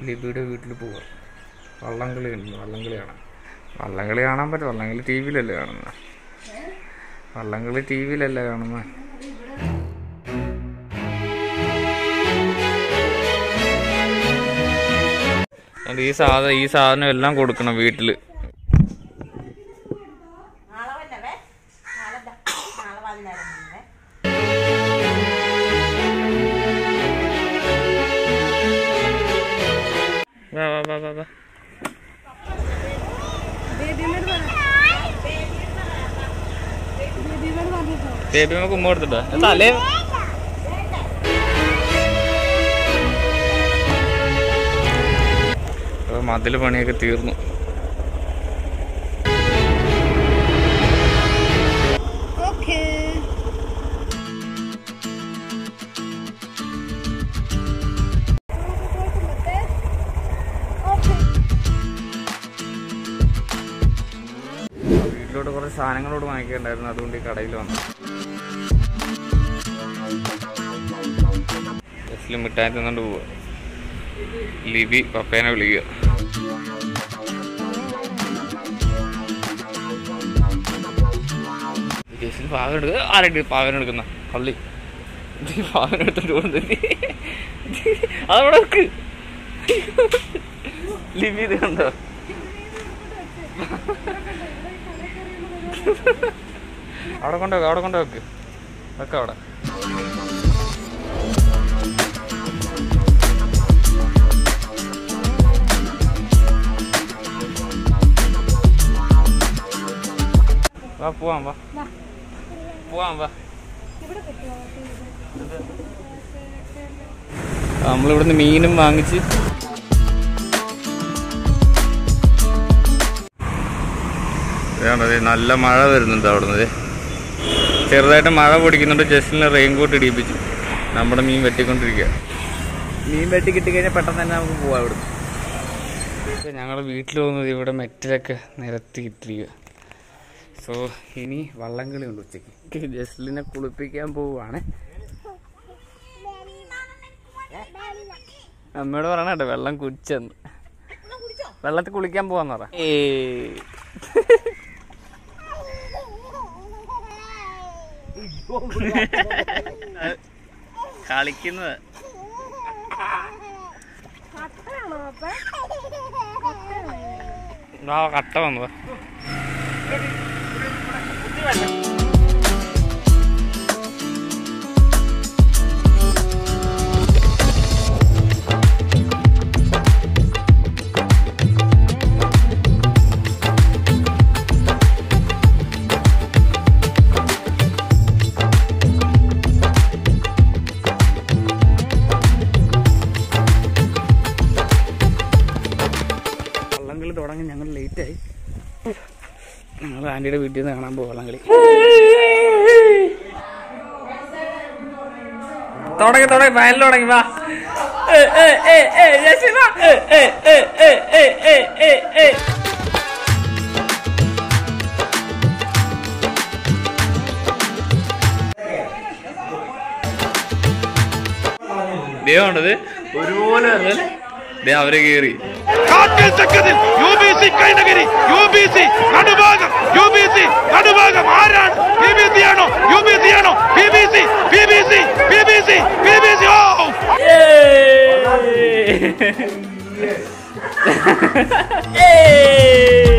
ലിബിയുടെ വീട്ടിൽ പോവുക വള്ളംകളി ഉണ്ട് വള്ളംകളി കാണാൻ വള്ളംകളി കാണാൻ പറ്റും വള്ളംകളി ടി വിയിലല്ലേ കാണുന്നത് വള്ളംകളി ടി വിയിലല്ലേ കാണുന്നത് അതുകൊണ്ട് ഈ സാധനം ഈ സാധനം എല്ലാം കൊടുക്കണം വീട്ടില് നാളെ വന്നവേ നാളെ ദാ, നാളെ വന്നേരം വന്നേ വാ വാ വാ വാ വാ ബേബി നമുക്ക് ഉമ്മ കൊടുത്തിട്ടോ തലേ മതിൽ പണിയൊക്കെ തീർന്നു വീട്ടിലോട്ട് കുറച്ച് സാധനങ്ങളോട് വാങ്ങിക്കണ്ടായിരുന്നു അതുകൊണ്ട് ഈ കടയിൽ വന്നു ജസ്റ്റിൽ മിഠായി തിന്നുകൊണ്ട് പോവുക ലിബി പപ്പേനെ വിളിക്കുക ജസ്റ്റിൽ പാകം എടുക്കുക ആരുടെ പാകം എടുക്കുന്ന പള്ളി നീ പാകം എടുത്തോണ്ട് പോകുന്നത് അതവിടെ വെക്ക് ലിബി ഇത് കണ്ടോ അവിടെ കൊണ്ടുവെക്ക് അവിടെ കൊണ്ടുവെക്ക് വെക്ക അവിടെ വാ പോവാം വാ പോവാം വാ നമ്മളിവിടുന്ന് മീനും വാങ്ങിച്ച് ഇതാണത് നല്ല മഴ വരുന്നുണ്ട് അവിടുന്ന് ചെറുതായിട്ട് മഴ പൊടിക്കുന്നുണ്ട് ജസ്റ്റിന് റെയിൻകോട്ട് ഇടിയിപ്പിച്ചു നമ്മുടെ മീൻ വെട്ടിക്കൊണ്ടിരിക്കുക മീൻ വെട്ടി കിട്ടിക്കഴിഞ്ഞാൽ പെട്ടെന്ന് തന്നെ നമുക്ക് പോവാം ഇവിടുന്ന് ഞങ്ങൾ വീട്ടിൽ പോകുന്നത് ഇവിടെ മെറ്റിലൊക്കെ നിരത്തി ഇട്ടിരിക്കുക സോ ഇനി വള്ളംകളി ഉണ്ട് ഉച്ചയ്ക്ക് ജസ്ലിനെ കുളിപ്പിക്കാൻ പോവുകയാണ് അമ്മയോട് പറയണേ വെള്ളം കുടിച്ചെന്ന് വെള്ളത്തിൽ കുളിക്കാൻ പോവാന്ന് പറ ഏ കളിക്കുന്നത് ആ കട്ട വന്നു വള്ളംകളി തുടങ്ങി ഞങ്ങൾ ലേറ്റായി ഞങ്ങൾ ആൻറ്റിയുടെ വീട്ടിൽ നിന്ന് കാണാൻ പോകും വള്ളംകളി തുടങ്ങി തുടങ്ങി വയലിൽ തുടങ്ങി വാ ഏ, ഏ, ഏ, ഏ, ജെസ്സി വാ. ഏ, ഏ, ഏ, ഏ, ഏ, ഏ, ഏ, ഏ. ദൈവമാണത് ഒരുപോലെ അറിയാലേ ദേ അവരെ കേറി കാറ്റിൽ ചക്കതിൽ U B C Kainakary U B C Nadubhagam U B C Nadubhagam ആരാണ് ബി ബി സി ആണോ യു ബി സി ആണോ B B C B B C B B C B B C ഓ Hey!